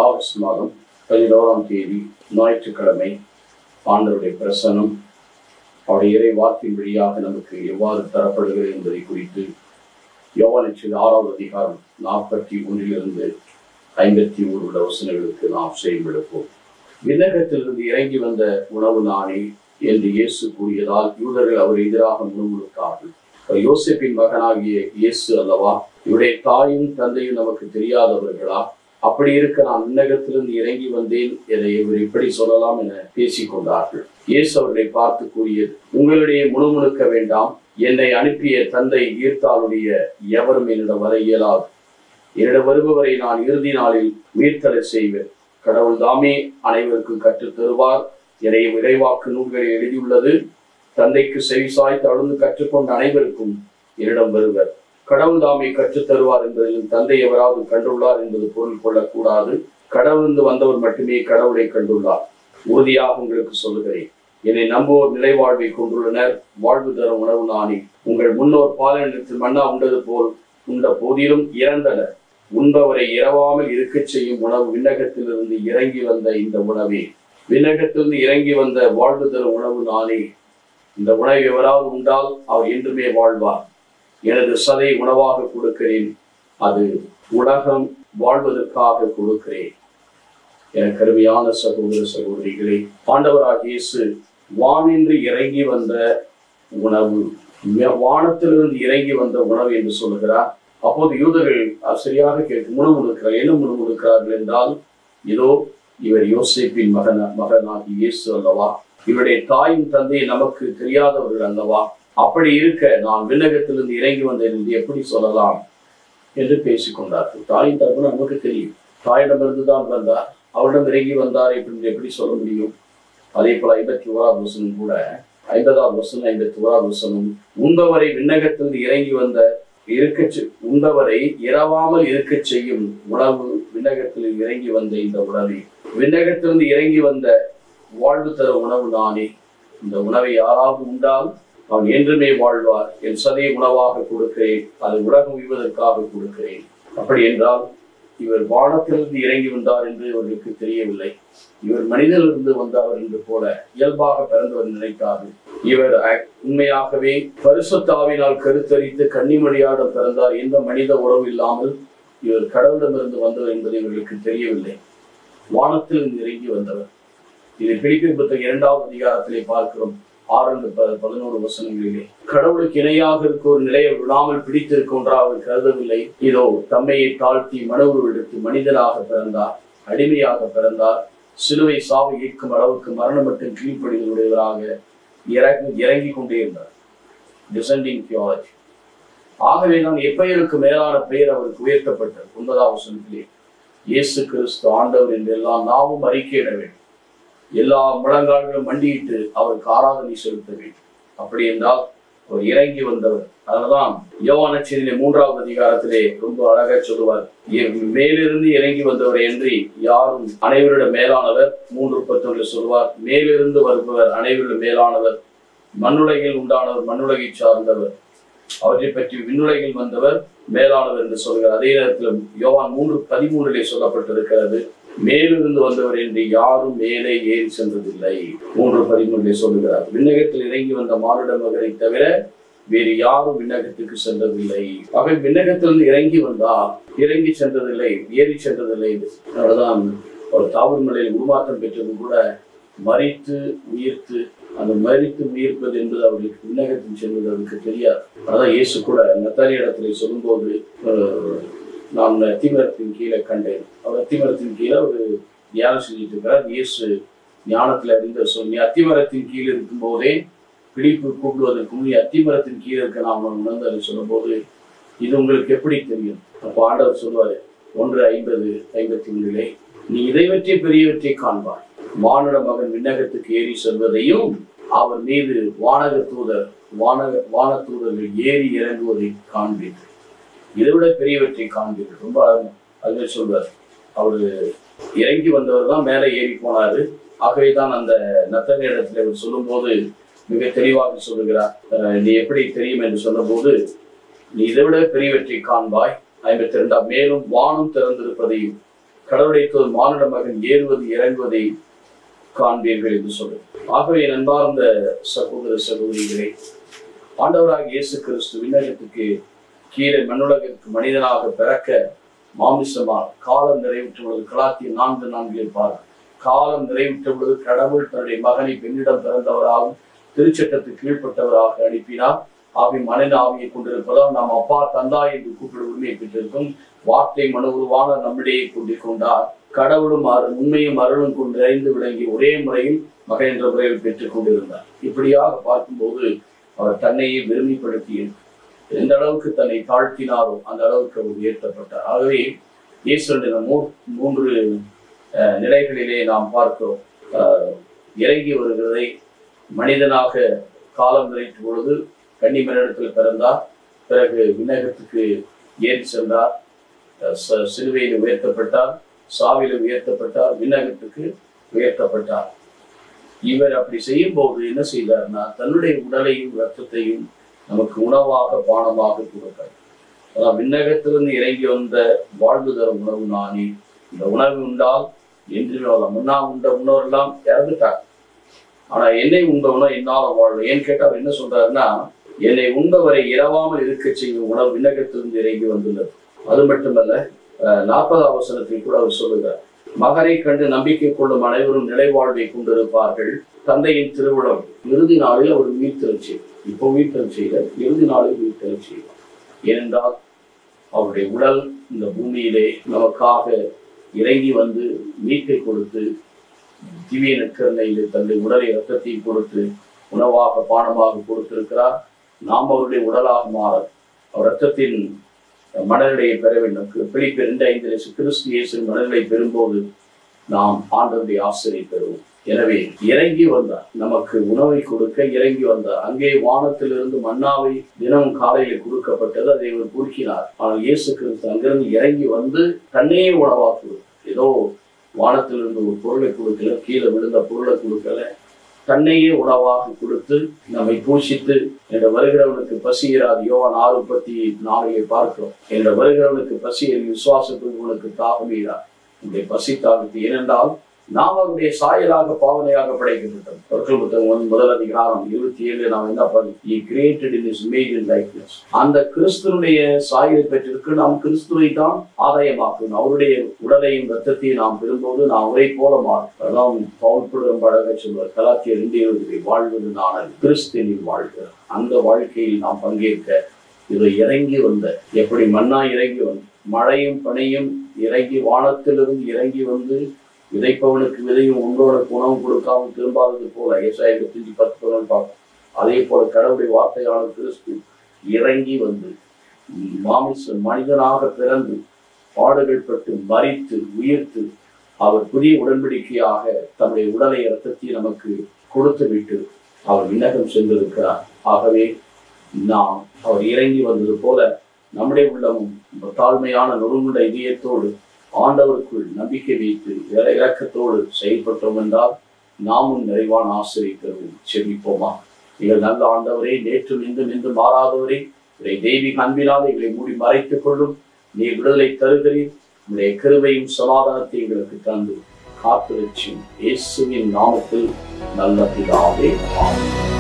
August மாதம் பதினோராம் தேதி ஞாயிற்றுக்கிழமை ஆண்டவருடைய பிரசனம் அவருடைய இறை வார்த்தையின் வழியாக நமக்கு எவ்வாறு தரப்படுகிறது என்பதை குறித்து யோவானிச்சில் ஆறாவது அதிகாரம் நாற்பத்தி ஒன்றிலிருந்து ஐம்பத்தி ஒரு வசனங்களுக்கு நாம் செய்யெடுப்போம் விண்ணகத்திலிருந்து இறங்கி வந்த உணவு நானே என்று இயேசு கூறியதால் யூதர்கள் அவர் எதிராக முணுமுணுத்தார்கள் அவர் யோசேப்பின் மகனாகிய இயேசு அல்லவா இவருடைய தாயும் தந்தையும் நமக்கு தெரியாதவர்களா அப்படி இருக்க நான் விண்ணகத்திலிருந்து இறங்கி வந்தேன் என இவர் இப்படி சொல்லலாம் என பேசிக் கொண்டார்கள் இயேசு அவர்களை பார்த்து கூறியது உங்களிடையே முணுமுணுக்க வேண்டாம் என்னை அனுப்பிய தந்தை ஈர்த்தாளுடைய எவரும் என்னிடம் வர இயலாது என்னிடம் வருபவரை நான் இறுதி நாளில் உயிர்த்தலை செய்வேன் கடவுள் தாமே அனைவருக்கும் கற்றுத் தருவார் என விரைவாக்கு நூல்களில் எழுதியுள்ளது தந்தைக்கு செவிசாய் தழுந்து கற்றுக்கொண்ட அனைவருக்கும் என்னிடம் வருவர் கடவுள் தாமே கற்றுத் தருவார் என்பதிலும் தந்தை எவராவது கண்டுள்ளார் என்பது பொருள் கொள்ளக்கூடாது கடவுளிருந்து வந்தவர் மட்டுமே கடவுளை கண்டுள்ளார் உறுதியாக உங்களுக்கு சொல்லுகிறேன் என்னை நம்புவோர் நிலைவாழ்வை கொண்டுள்ளனர் வாழ்வு தரும் உணவு நானே உங்கள் முன்னோர் பாலினத்தில் மன்னா உண்டது போல் உண்ட போதிலும் இறந்தனர் உண்பவரை இரவாமல் இருக்கச் செய்யும் உணவு விண்ணகத்திலிருந்து இறங்கி வந்த இந்த உணவே விண்ணகத்திலிருந்து இறங்கி வந்த வாழ்வு தரும் உணவு நானே இந்த உணவை எவராவது உண்டால் அவர் என்றுமே வாழ்வார் எனது சதை உணவாக கொடுக்கிறேன் அது உலகம் வாழ்வதற்காக கொடுக்கிறேன் என கருமையான சகோதர சகோதரிகளே ஆண்டவராக இயேசு வானின்று இறங்கி வந்த உணவு வானத்திலிருந்து இறங்கி வந்த உணவு என்று சொல்லுகிறார் அப்போது யூதர்கள் சரியாக கேட்டு முணுமுணுக்கிறார் என்ன முணுமுணுக்கிறார்கள் என்றால் இதோ இவர் யோசேப்பின் மகன மகனாகி இயேசு அல்லவா இவருடைய தாயும் தந்தை நமக்கு தெரியாதவர்கள் அல்லவா அப்படி இருக்க நான் விண்ணகத்திலிருந்து இறங்கி வந்தேன் என்று எப்படி சொல்லலாம் என்று பேசிக்கொண்டார்கள் தாயின் தரப்பு நமக்கு தெரியும் தாயிடமிருந்து தான் வந்தார் அவரிடம் இறங்கி வந்தார் என்று எப்படி சொல்ல முடியும் அதே போல ஐம்பத்தி ஓராவது வசனம் கூட ஐம்பதாவது வசனம் ஐம்பத்தி ஓராவது வசனம் உண்பவரை விண்ணகத்திலிருந்து இறங்கி வந்த இருக்க உண்பவரை இரவாமல் இருக்க செய்யும் உணவு விண்ணகத்தில் இறங்கி வந்த இந்த உணவை விண்ணகத்திலிருந்து இறங்கி வந்த வாழ்வு தர உணவு நானே இந்த உணவை யாராவது உண்டால் அவன் என்றுமே வாழ்வார் என் சதையை உணவாக கொடுக்கிறேன் அது உலகம் உய்வதற்காக கொடுக்கிறேன் அப்படி என்றால் இவர் வானத்திலிருந்து இறங்கி வந்தார் என்று இவர்களுக்கு தெரியவில்லை இவர் மனிதனிலிருந்து வந்தவர் என்று போல இயல்பாக பிறந்தவர் நினைக்காது இவர் உண்மையாகவே பரிசுத்தாவினால் கருத்தரித்து கன்னிமொழியாடம் பிறந்தார் எந்த மனித உறவு இல்லாமல் இவர் கடவுளிடமிருந்து வந்தவர் என்பது இவர்களுக்கு தெரியவில்லை வானத்திலிருந்து இறங்கி வந்தவர் இது பிடிப்பின் புத்தகம் இரண்டாவது அதிகாரத்திலே பார்க்கிறோம் ஆறு பதினோரு வசனங்களிலே கடவுளுக்கு இணையாக இருக்க ஒரு நிலையை விடாமல் பிடித்திருக்கின்றா அவர் கருதவில்லை இதோ தம்மையை தாழ்த்தி மனவுரு எடுத்து மனிதனாக பிறந்தார் அடிமையாக பிறந்தார் சிலுவை சாவை ஈர்க்கும் அளவுக்கு மரணம் மட்டும் கீழ்ப்படிகளுடையவராக இறங்கி இறங்கி கொண்டே இருந்தார் டிசெண்டிங் தியாலஜி ஆகவே நான் எப்பெயருக்கு மேலான பெயர் அவருக்கு உயர்த்தப்பட்டது ஒன்பதாம் வசனத்திலே இயேசு கிறிஸ்து ஆண்டவர் என்று எல்லாம் நாமும் அறிக்கையிட வேண்டும் எல்லா முழங்கால்களும் மண்டியிட்டு அவருக்கு ஆராதனை செலுத்த வேண்டும் அப்படி என்றால் அவர் இறங்கி வந்தவர் அதனால்தான் யோவான செய்தியிலே மூன்றாவது அதிகாரத்திலே ரொம்ப அழகா சொல்லுவார் மேலிருந்து இறங்கி வந்தவர் என்று யாரும் அனைவரிட மேலானவர் மூன்று பத்தொன்றில் சொல்வார் மேலிருந்து வருபவர் அனைவரிட மேலானவர் மண்ணுலகில் உண்டானவர் மண்ணுலகை சார்ந்தவர் அவற்றை பற்றி விண்ணுலகில் வந்தவர் மேலானவர் என்று சொல்கிறார் அதே நேரத்தில் யோவான் மூன்று பதிமூன்றிலே சொல்லப்பட்டிருக்கிறது மேலிருந்து வந்தவர் என்று யாரும் மேலே ஏறி சென்றதில்லை மூன்று பதிமூன்றை சொல்லுகிறார் விண்ணகத்தில் இறங்கி வந்த மானுட மகனை தவிர வேறு யாரும் விண்ணகத்துக்கு சென்றதில்லை அவை விண்ணகத்திலிருந்து இறங்கி வந்தால் இறங்கி சென்றதில்லை ஏறி சென்றதில்லை அதனால்தான் ஒரு தாவூர் மலையில் உருமாற்றம் பெற்றது கூட மறித்து உயிர்த்து அந்த மறித்து உயிர்ப்பது என்பது அவர்களுக்கு விண்ணகத்தில் செல்வது அவருக்கு தெரியாது அதான் இயேசு கூட நத்தாரி இடத்துல சொல்லும்போது நான் அத்திமரத்தின் கீழே கண்டேன் அவர் அத்திமரத்தின் கீழே ஒரு தியானம் செஞ்சுட்டு இருக்கிறார் இயேசு ஞானத்துல அறிந்த சொல் நீ அத்திமரத்தின் கீழே இருக்கும் போதே பிடிப்பு கூப்பிடுவதற்கு நீ அத்திமரத்தின் கீழே இருக்க நாம் உணர்ந்ததை சொல்லும்போது இது உங்களுக்கு எப்படி தெரியும் அப்போ ஆண்டவர் சொல்லுவாரு ஒன்று ஐம்பது ஐம்பத்தி ஒன்றிலே நீ இதை பற்றி பெரியவற்றை காண்பாய் வானட மகன் விண்ணகத்துக்கு ஏறி செல்வதையும் அவர் மீது வானக தூதர் வானக வான தூதர்கள் ஏறி இறங்குவதை காண்பீர்கள் இதை விட பெரியவற்றை காண்பீர்கள் ரொம்ப அதுவே சொல்வார் அவரு இறங்கி வந்தவர் தான் மேலே ஏறி போனாரு ஆகவே தான் அந்த நத்தன இடத்துல அவர் சொல்லும்போது மிக தெளிவாக சொல்லுகிறார் அஹ் நீ எப்படி தெரியும் என்று சொன்னபோது நீ இதை விட பெரியவற்றை காண்பாய் ஐம்பத்தி ரெண்டாம் மேலும் வானம் திறந்திருப்பதையும் கடவுளுடைய தூதர் மானிட மகன் ஏறுவது இறங்குவதை காண்பீர்கள் என்று சொல்லு ஆகவே நண்பார்ந்த சகோதர சகோதரிகளே ஆண்டவராக இயேசு கிறிஸ்து விண்ணகத்துக்கு கீழே மண்ணுலகிற்கு மனிதனாக பிறக்க மாமிசமார் காலம் நிறைவுற்ற பொழுது கலாத்திய நான்கு நான்கு இருப்பார் காலம் நிறைவுற்ற பொழுது கடவுள் தன்னுடைய மகனை பெண்ணிடம் பிறந்தவராகவும் திருச்சட்டத்துக்கு கீழ்ப்பட்டவராக அனுப்பினார் ஆவி மனித ஆவியை கொண்டிருப்பதால் நாம் அப்பா தந்தா என்று கூப்பிட உரிமையை பெற்றிருக்கும் வார்த்தை மனு உருவான நம்மிடையே கொண்டு கொண்டார் கடவுளும் அரு உண்மையும் அருளும் கொண்டு அறிந்து விளங்கி ஒரே முறையில் மகன் என்ற முறையில் பெற்றுக் கொண்டிருந்தார் இப்படியாக பார்க்கும்போது அவர் தன்னையே பெருமைப்படுத்தி எந்த அளவுக்கு தன்னை தாழ்த்தினாரோ அந்த அளவுக்கு அவர் உயர்த்தப்பட்டார் ஆகவே ஈஸ்வரன் மூ மூன்று அஹ், நிலைகளிலே நாம் பார்க்கிறோம் அஹ், இறங்கி வருகிறதை மனிதனாக காலம் நிறைத்த பொழுது கன்னிமனிடத்தில் பிறந்தார் பிறகு விண்ணகத்துக்கு ஏறி சென்றார் அஹ், ச- சிலுவையில் உயர்த்தப்பட்டார் சாவில உயர்த்தப்பட்டார் விண்ணகத்துக்கு உயர்த்தப்பட்டார் இவர் அப்படி செய்யும் போது என்ன செய்தார்னா தன்னுடைய உடலையும் ரத்தத்தையும் நமக்கு உணவாக பானமாக கொடுத்தார் அதான் விண்ணகத்திலிருந்து இறங்கி வந்த வாழ்வு தரும் உணவு நானே இந்த உணவு உண்டால் என்று முன்னா உண்ட உணவெல்லாம் இறந்துட்டார் ஆனா என்னை உண்ட உணவு என்னால வாழ்வு ஏன்னு கேட்டா அவர் என்ன சொல்றாருன்னா என்னை உண்பவரை இரவாமல் இருக்க செய்யும் உணவு விண்ணகத்திலிருந்து இறங்கி வந்துள்ளது அது மட்டுமல்ல அஹ், நாற்பதாம் வசனத்தில் கூட அவர் சொல்லுகிறார் மகனை கண்டு நம்பிக்கை கொள்ளும் அனைவரும் நிலைவாழ்வை கொண்டிருப்பார்கள் தந்தையின் திருவிழம் இறுதி நாளில் அவர் உயிர்த்தெழுச்சி இப்போ உயிர்த்தெழுச்சி இல்லை இறுதி நாளில் உயிர்த்தெழுச்சி ஏனென்றால் அவருடைய உடல் இந்த பூமியிலே நமக்காக இறங்கி வந்து மீட்பை கொடுத்து திவ்ய நற்கரணையில் தன்னுடைய உடலை ரத்தத்தையும் கொடுத்து உணவாக பானமாக கொடுத்திருக்கிறார் நாம் அவருடைய உடலாக மாற அவர் ரத்தத்தின் மனநிலையை பெற வேண்டும் பிலிப்பு இரண்டு ஐந்து கிறிஸ்து இயேசு மனநிலை பெறும்போது நாம் ஆண்டவருடைய ஆசிரியை பெறுவோம் எனவே இறங்கி வந்தார் நமக்கு உணவை கொடுக்க இறங்கி வந்தார் அங்கே வானத்திலிருந்து மன்னாவை தினமும் காலையில் கொடுக்கப்பட்டது அதை அவர் குறுக்கினார் ஆனால் இயேசு கிறிஸ்து அங்கிருந்து இறங்கி வந்து தன்னையே உணவாக்குவது ஏதோ வானத்திலிருந்து ஒரு பொருளை கொடுக்கல கீழே விழுந்த பொருளை கொடுக்கல தன்னையே உணவாக கொடுத்து நம்மை பூஷித்து என்ற வருகிறவனுக்கு பசி இராது யோவான் ஆறு பத்தி நாளையை பார்க்கிறோம் என்ற வருகிறவனுக்கு பசி விசுவாசத்துக்கு உனக்கு தாகமீரா உன்னுடைய பசி தாகத்து ஏனென்றால் நாம் அவருடைய சாயலாக பாவனையாக படைக்கப்பட்டோம் பொருட்கள் புத்தகம் ஒன்று முதல் அதிகாரம் இருபத்தி ஏழு நாம் என்ன பண்ணி created in his made in likeness அந்த கிறிஸ்துவனுடைய சாயலை பெற்றிருக்கு நாம் கிறிஸ்துவை தான் ஆதாயமாக்கணும் அவருடைய உடலையும் ரத்தத்தையும் நாம் பெறும்போது நாம் அவரை போல மாறும் அதான் பவுல் கூட ரொம்ப அழகாக சொல்வார் கலாத்திய ரெண்டு எழுதி வாழ்வது நான் கிறிஸ்துவின் வாழ்வு அந்த வாழ்க்கையில் நாம் பங்கேற்க இதை இறங்கி வந்த எப்படி மண்ணா இறங்கி வந்து மழையும் பனியும் இறங்கி வானத்திலிருந்து இறங்கி வந்து விதைப்பவனுக்கு விதையும் உண்பவனுக்கு உணவு கொடுக்காமல் திரும்பாதது போல ஏசாயிரத்தி பத்து பதினொன்று பார்க்கும் அதே போல கடவுளுடைய வார்த்தையான கிறிஸ்து இறங்கி வந்து மாமிச மனிதனாக பிறந்து பாடுகள் பட்டு மறித்து உயிர்த்து அவர் புதிய உடன்படிக்கையாக தன்னுடைய உடலை இரத்தத்தை நமக்கு கொடுத்து விட்டு அவர் விண்ணகம் சென்றிருக்கிறார் ஆகவே நாம் அவர் இறங்கி வந்தது போல நம்முடைய உள்ளமும் தாழ்மையான நொறுங்குண்ட இதயத்தோடு ஆண்டவருக்குள் நம்பிக்கை வைத்து இற- இரக்கத்தோடு செயல்பட்டோம் என்றால் நாமும் நிறைவான ஆசிரியை பெறுவோம் செவிப்போமா நீங்கள் நல்ல ஆண்டவரே நேற்று நின்று நின்று மாறாதவரே இதை தெய்வீக அன்பினால் எங்களை மூடி மறைத்துக் கொள்ளும் நீ விடுதலை தருகிறீர் உங்களுடைய கிருபையும் சமாதானத்தை எங்களுக்கு தந்து காத்து இயேசுவின் நாமத்தில் நல்ல பிதாவே ஆமென்